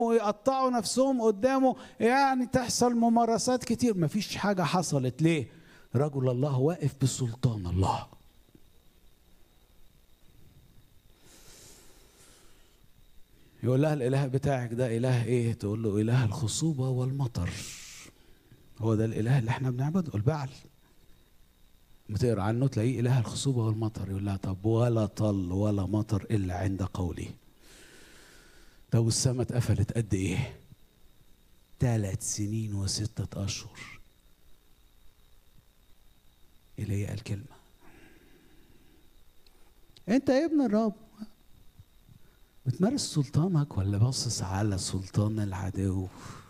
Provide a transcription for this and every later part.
ويقطعوا نفسهم قدامه يعني تحصل ممارسات كتير مفيش حاجة حصلت ليه رجل الله واقف بسلطان الله يقول لها الاله بتاعك ده اله ايه تقول له اله الخصوبه والمطر هو ده الاله اللي احنا بنعبده البعل بتقرا عنه تلاقيه اله الخصوبه والمطر يقول لها طب ولا طل ولا مطر الا عند قولي طب والسماء اتقفلت قد ايه ثلاث سنين وستة أشهر إلي قال كلمة أنت يا ابن الرب بتمارس سلطانك ولا باصص على سلطان العدو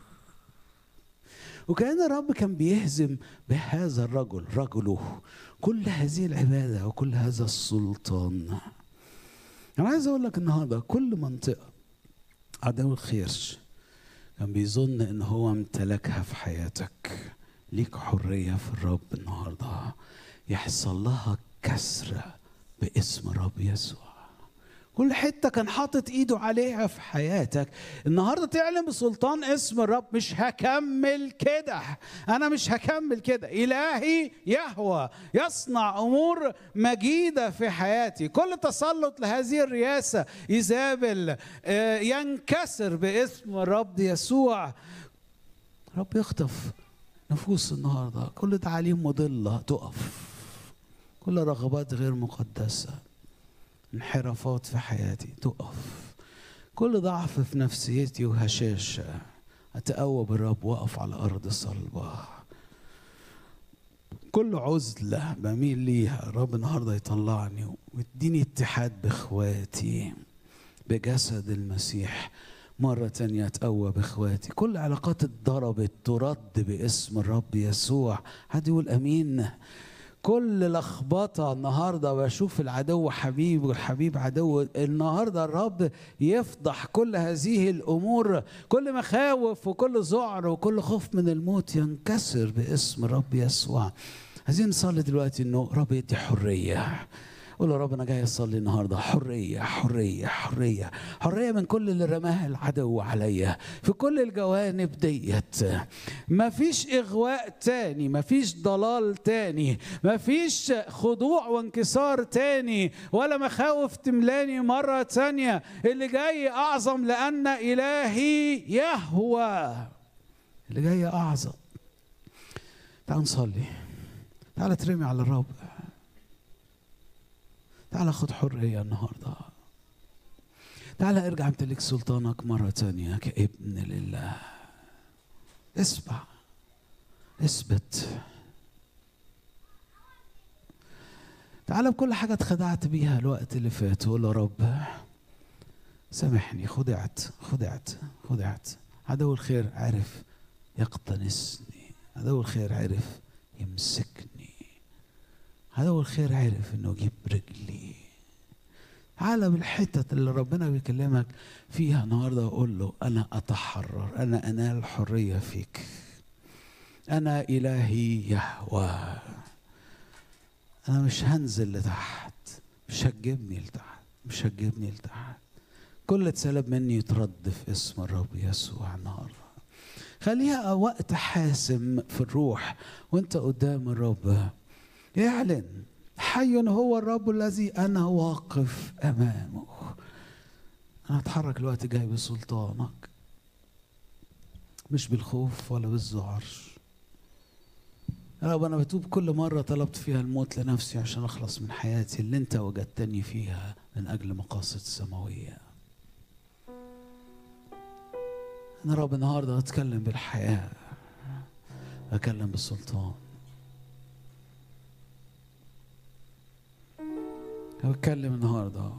وكأن الرب كان بيهزم بهذا الرجل رجله كل هذه العبادة وكل هذا السلطان أنا عايز أقول لك النهاردة كل منطقة عدو الخير كان بيظن إن هو امتلكها في حياتك ليك حرية في الرب النهاردة يحصل لها كسر باسم الرب يسوع كل حته كان حاطط ايده عليها في حياتك النهارده تعلم بسلطان اسم الرب مش هكمل كده انا مش هكمل كده الهي يهوى يصنع امور مجيده في حياتي كل تسلط لهذه الرياسه ايزابل ينكسر باسم الرب يسوع رب يخطف نفوس النهارده كل تعاليم مضله تقف كل رغبات غير مقدسه انحرافات في حياتي تقف كل ضعف في نفسيتي وهشاشة أتقوى بالرب وأقف على أرض صلبة كل عزلة بميل ليها الرب النهاردة يطلعني ويديني اتحاد بإخواتي بجسد المسيح مرة تانية أتقوى بإخواتي كل علاقات اتضربت ترد باسم الرب يسوع حد يقول أمين كل لخبطة النهاردة بشوف العدو حبيب والحبيب عدو النهاردة الرب يفضح كل هذه الأمور كل مخاوف وكل ذعر وكل خوف من الموت ينكسر باسم الرب يسوع عايزين نصلي دلوقتي انه رب يدي حريه قول له رب انا جاي اصلي النهارده حريه حريه حريه حريه من كل اللي رماه العدو عليا في كل الجوانب ديت مفيش اغواء تاني مفيش ضلال تاني مفيش خضوع وانكسار تاني ولا مخاوف تملاني مره تانيه اللي جاي اعظم لان الهي يهوى اللي جاي اعظم تعال نصلي تعال ترمي على الرب تعال خد حرية النهاردة تعال ارجع امتلك سلطانك مرة تانية كابن لله اسمع اثبت تعال بكل حاجة اتخدعت بيها الوقت اللي فات قول يا رب سامحني خدعت خدعت خدعت عدو الخير عرف يقتنصني عدو الخير عرف يمسكني عدو الخير عرف انه يجيب رجلي تعالى بالحتت اللي ربنا بيكلمك فيها النهارده وقول له انا اتحرر انا انال الحريه فيك انا الهي يهوى انا مش هنزل لتحت مش هتجيبني لتحت مش هتجيبني لتحت كل اتسلب مني يترد في اسم الرب يسوع النهارده خليها وقت حاسم في الروح وانت قدام الرب يعلن حي هو الرب الذي انا واقف امامه انا اتحرك الوقت جاي بسلطانك مش بالخوف ولا بالذعر يا رب انا بتوب كل مره طلبت فيها الموت لنفسي عشان اخلص من حياتي اللي انت وجدتني فيها من اجل مقاصد سماويه انا رب النهارده اتكلم بالحياه اتكلم بالسلطان بتكلم النهارده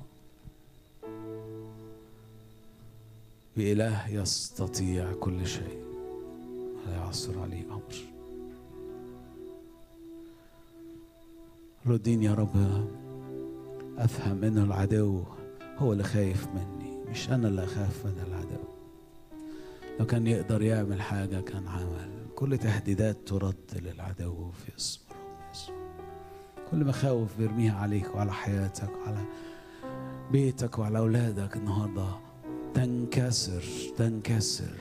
بإله يستطيع كل شيء لا يعصر عليه أمر رديني يا رب أفهم إن العدو هو اللي خايف مني مش أنا اللي أخاف من العدو لو كان يقدر يعمل حاجة كان عمل كل تهديدات ترد للعدو في اسم الرب يسوع كل مخاوف بيرميها عليك وعلى حياتك وعلى بيتك وعلى أولادك النهاردة تنكسر تنكسر